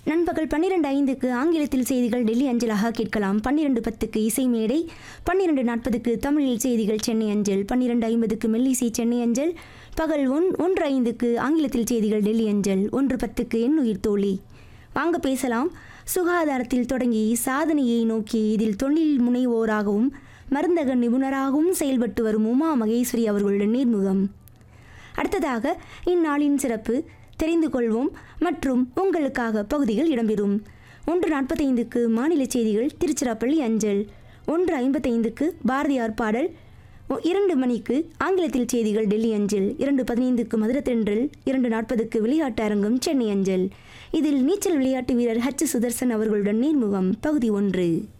நண்பகல் பன்னிரெண்டு ஐந்துக்கு ஆங்கிலத்தில் செய்திகள் டெல்லி அஞ்சலாக கேட்கலாம் பன்னிரெண்டு பத்துக்கு இசை மேடை பன்னிரெண்டு நாற்பதுக்கு தமிழில் செய்திகள் சென்னை அஞ்சல் பன்னிரெண்டு ஐம்பதுக்கு மெல்லிசை சென்னை அஞ்சல் பகல் ஒன் ஒன்று ஐந்துக்கு ஆங்கிலத்தில் செய்திகள் டெல்லி அஞ்சல் ஒன்று பத்துக்கு என் உயிர் தோழி வாங்க பேசலாம் சுகாதாரத்தில் தொடங்கி சாதனையை நோக்கி இதில் தொழில் முனைவோராகவும் மருந்தக நிபுணராகவும் செயல்பட்டு வரும் உமா மகேஸ்வரி அவர்களுடன் நேர்முகம் அடுத்ததாக இந்நாளின் சிறப்பு தெரிந்து கொள்வோம் மற்றும் உங்களுக்காக பகுதிகள் இடம்பெறும் ஒன்று நாற்பத்தைந்துக்கு மாநில செய்திகள் திருச்சிராப்பள்ளி அஞ்சல் ஒன்று ஐம்பத்தைந்துக்கு பாரதியார் பாடல் ஒ- இரண்டு மணிக்கு ஆங்கிலத்தில் செய்திகள் டெல்லி அஞ்சல் இரண்டு பதினைந்துக்கு மதுரை தென்றல் இரண்டு நாற்பதுக்கு விளையாட்டு அரங்கம் சென்னை அஞ்சல் இதில் நீச்சல் விளையாட்டு வீரர் ஹச் சுதர்சன் அவர்களுடன் நேர்முகம் பகுதி ஒன்று